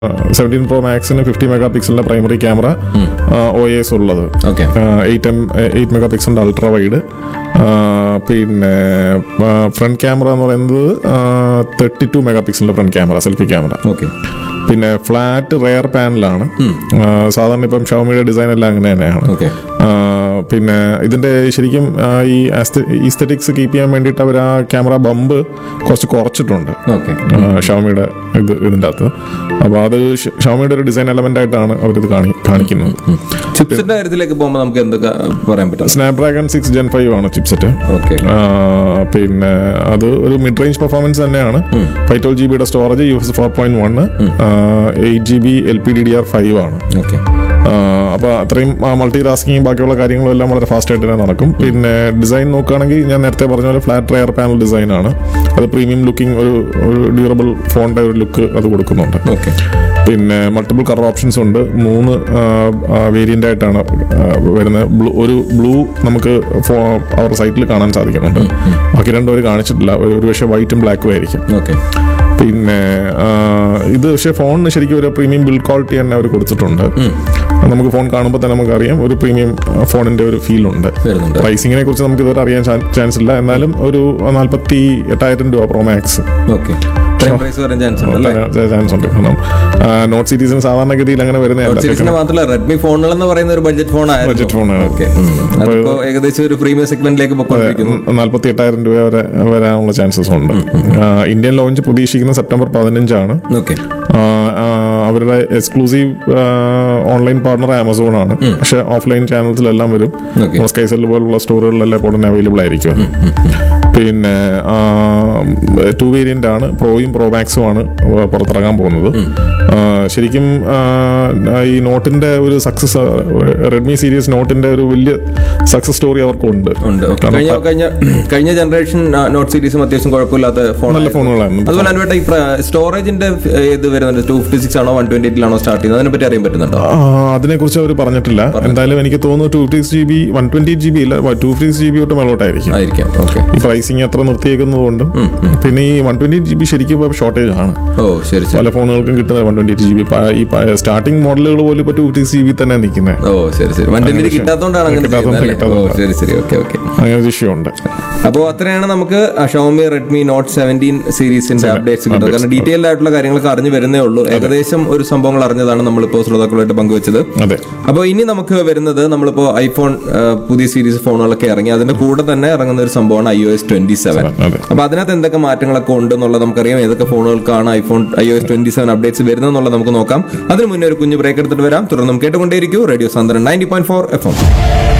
Seventeen pro മാക്സിന് fifty mega പിക്സലിന്റെ primary camera O S ഉള്ളത് okay eight M eight mega പിക്സലിന്റെ ultra wide പിന്നെ ഫ്രണ്ട് ക്യാമറ എന്ന് പറയുന്നത് തേർട്ടി ടു മെഗാ പിക്സലിന്റെ front camera selfie camera okay പിന്നെ ഫ്ലാറ്റ് റെയർ പാനലാണ് സാധാരണ ഇപ്പം ഷവമിയുടെ ഡിസൈൻ എല്ലാം അങ്ങനെ തന്നെയാണ് ഓക്കെ ആ, പിന്നെ ഇതിന്റെ ശരിക്കും ആ, ഈ ഈസ്തറ്റിക്സ് കീപ്പ് ചെയ്യാൻ വേണ്ടിയിട്ട് അവർ ആ ക്യാമറ ബമ്പ് കുറച്ച് കുറച്ചിട്ടുണ്ട് ഓക്കെ ഷവമിയുടെ ഇത് ഇതിൻ്റെ അകത്ത് അപ്പോൾ അത് ഷ- ഷവമിയുടെ ഒരു ഡിസൈൻ എലമെന്റ് ആയിട്ടാണ് അവരിത് കാണി കാണിക്കുന്നത് ചിപ്സിന്റെ കാര്യത്തിലേക്ക് പോകുമ്പോൾ നമുക്ക് എന്തൊക്കെ പറയാൻ പറ്റും സ്നാപ്ഡ്രാഗൺ സിക്സ് ജെൻ ഫൈവ് ആണ് ചിപ്സെറ്റ് ഓക്കെ പിന്നെ അത് ഒരു മിഡ് റേഞ്ച് പെർഫോമൻസ് തന്നെയാണ് ഫൈവ് ട്വൽവ് ജി ബിയുടെ storage U S four point one eight G B L P D D R five ആണ് ഓക്കെ അപ്പോൾ അത്രയും മൾട്ടി ടാസ്കിങ് ബാക്കിയുള്ള കാര്യങ്ങളും എല്ലാം വളരെ ഫാസ്റ്റ് ആയിട്ട് തന്നെ നടക്കും പിന്നെ ഡിസൈൻ നോക്കുകയാണെങ്കിൽ ഞാൻ നേരത്തെ പറഞ്ഞ പോലെ ഫ്ലാറ്റ് റയർ പാനൽ ഡിസൈൻ ആണ് അത് പ്രീമിയം ലുക്കിംഗ് ഒരു ഒരു ഡ്യൂറബിൾ ഫോണിന്റെ ഒരു ലുക്ക് അത് കൊടുക്കുന്നുണ്ട് ഓക്കെ പിന്നെ മൾട്ടിപ്പിൾ കളർ ഓപ്ഷൻസ് ഉണ്ട് മൂന്ന് വേരിയന്റ് ആയിട്ടാണ് ആ, വരുന്നത് ബ്ലൂ ഒരു ബ്ലൂ നമുക്ക് അവർ സൈറ്റിൽ കാണാൻ സാധിക്കുന്നുണ്ട് ബാക്കി രണ്ടും അവർ കാണിച്ചിട്ടില്ല ഒരു ഒരു പക്ഷേ വൈറ്റും ബ്ലാക്കും ആയിരിക്കും ഓക്കെ പിന്നെ ആ, ഇത് പക്ഷേ ഫോണിന് ശരിക്കും ഒരു പ്രീമിയം ബിൽഡ് ക്വാളിറ്റി തന്നെ അവർ കൊടുത്തിട്ടുണ്ട് നമുക്ക് ഫോൺ കാണുമ്പോൾ തന്നെ നമുക്കറിയാം ഒരു പ്രീമിയം ഫോണിന്റെ ഒരു ഫീൽ ഉണ്ട് വരുന്നുണ്ട് പ്രൈസിങ്ങിനെ കുറിച്ച് നമുക്ക് ഇതുവരെ അറിയാൻ ചാൻസ് ഇല്ല എന്നാലും ഒരു നാൽപ്പത്തി എട്ടായിരം രൂപ പ്രോ മാക്സ് ഓക്കെ ഇത്രയും പ്രൈസ് വരാൻ ചാൻസ് ഉണ്ട് അല്ലേ ചാൻസ് ഉണ്ട് കാരണം നോട്ട് സീരീസിന് സാധാരണഗതിയിൽ അങ്ങനെ വരുന്നതല്ല സീരീസിന് മാത്രമല്ല റെഡ്മി ഫോണുകൾ എന്ന് പറയുന്ന ഒരു ബഡ്ജറ്റ് ഫോൺ ആയിരുന്നു ബഡ്ജറ്റ് ഫോണാണ് ഓക്കെ അതിപ്പോ ഏകദേശം ഒരു പ്രീമിയം സെഗ്മെന്റിലേക്ക് പൊക്കോണ്ടിരിക്കുന്നു നാൽപ്പത്തി എട്ടായിരം രൂപ വരെ വരാനുള്ള ചാൻസസ് ഉണ്ട് ആ, ഇന്ത്യൻ ലോഞ്ച് പ്രതീക്ഷിക്കുന്ന സെപ്റ്റംബർ പതിനഞ്ചാണ് ഓക്കെ ആ, ആ, അവരുടെ എക്സ്ക്ലൂസീവ് ഓൺലൈൻ പാർട്ണർ ആമസോൺ ആണ് പക്ഷെ ഓഫ്ലൈൻ ചാനൽസിലെല്ലാം വരും Okay. സ്കൈസെൽ പോലുള്ള സ്റ്റോറുകളിലെല്ലാം ഇപ്പോൾ തന്നെ അവൈലബിൾ ആയിരിക്കും പിന്നെ ടു വേരിയന്റ് ആണ് പ്രോയും പ്രോ മാക്സും ആണ് പുറത്തിറങ്ങാൻ പോകുന്നത് ആ, ശരിക്കും ആ, ഈ നോട്ടിന്റെ ഒരു സക്സസ് റെഡ്മി സീരീസ് നോട്ടിന്റെ ഒരു വലിയ സക്സസ് സ്റ്റോറി അവർക്കുണ്ട് ഉണ്ട് Okay. കഴിഞ്ഞ കഴിഞ്ഞ കഴിഞ്ഞ ജനറേഷൻ നോട്ട് സീരീസും അത്യാവശ്യം കുഴപ്പമില്ലാത്ത ഫോൺ നല്ല ഫോണുകളായിരുന്നു അതുപോലെ അനുവേട്ട ഈ സ്റ്റോറേജിന്റെ ഇത് വരുന്നുണ്ട് ടു ഫിഫ്റ്റി സിക്സ് ആണോ വൺ ട്വന്റി എയ്റ്റിലാണോ സ്റ്റാർട്ട് ചെയ്യുന്നത് അതിനെ പറ്റി അറിയാൻ പറ്റുന്നുണ്ടോ അതിനെ കുറിച്ച് അവർ പറഞ്ഞിട്ടില്ല എന്തായാലും എനിക്ക് തോന്നുന്നു two fifty G B one twenty G B ഇല്ല ടു ഫിഫ്റ്റി ജി ബി തൊട്ട് മേലോട്ടായിരിക്കും ആയിരിക്കാം ഓക്കെ ഈ പ്രൈസിങ് അത്ര നിർത്തിയേക്കുന്നതുകൊണ്ടും പിന്നെ ഈ വൺ ട്വന്റി ജി ബി ശരിക്കും ഇപ്പോൾ ഷോർട്ടേജ് ആണ് ഓ ശരി ശരി പല ഫോണുകൾക്കും കിട്ടുന്നത് വൺ ട്വന്റി ജി ബി ഈ സ്റ്റാർട്ടിംഗ് മോഡലുകൾ പോലും ഇപ്പോൾ ടു ഫിഫ്റ്റി ജി ബി തന്നെ നിൽക്കുന്നത് ഓ ശരി ശരി വൺ ട്വന്റി കിട്ടാത്തോണ്ടാണ് അങ്ങനെ കിട്ടാത്തോണ്ട് ചെയ്യുന്നത് അല്ലേ? ഓ കിട്ടാത്തോണ്ട്. ശരി ശരി ഓക്കെ ഓക്കെ അങ്ങനെ ഒരു ഇഷ്യൂ ഉണ്ട് അപ്പോൾ അത്രയാണ് നമുക്ക് ഷോമി റെഡ്മി നോട്ട് സെവൻറ്റീൻ സീരീസിന്റെ അപ്ഡേറ്റ്സ് കിട്ടുന്നത് കാരണം ഡീറ്റെയിൽഡ് ആയിട്ടുള്ള കാര്യങ്ങളൊക്കെ അറിഞ്ഞു വരുന്നേ ഉള്ളൂ ഏകദേശം ഒരു സംഭവങ്ങൾ അറിഞ്ഞതാണ് നമ്മളിപ്പോൾ ശ്രോതാക്കളുമായിട്ട് പങ്കുവച്ചത് അതെ അപ്പോൾ ഇനി നമുക്ക് വരുന്നത് നമ്മളിപ്പോൾ ഐഫോൺ ആ, പുതിയ സീരീസ് ഫോണുകളൊക്കെ ഇറങ്ങി അതിന്റെ കൂടെ തന്നെ ഇറങ്ങുന്ന ഒരു സംഭവമാണ് I O S twenty seven അതെ അപ്പോൾ അതിനകത്ത് എന്തൊക്കെ മാറ്റങ്ങളൊക്കെ ഉണ്ടെന്നുള്ളത് നമുക്കറിയാം ഏതൊക്കെ ഫോണുകൾക്കാണ് iPhone I O S twenty seven updates വരുന്നതെന്നുള്ളത് നമുക്ക് നോക്കാം അതിന് മുന്നേ ഒരു കുഞ്ഞു ബ്രേക്ക് എടുത്തിട്ട് വരാം തുടർന്ന് കേട്ടുകൊണ്ടേയിരിക്കും റേഡിയോ സാന്ദ്രൻ ninety point four F M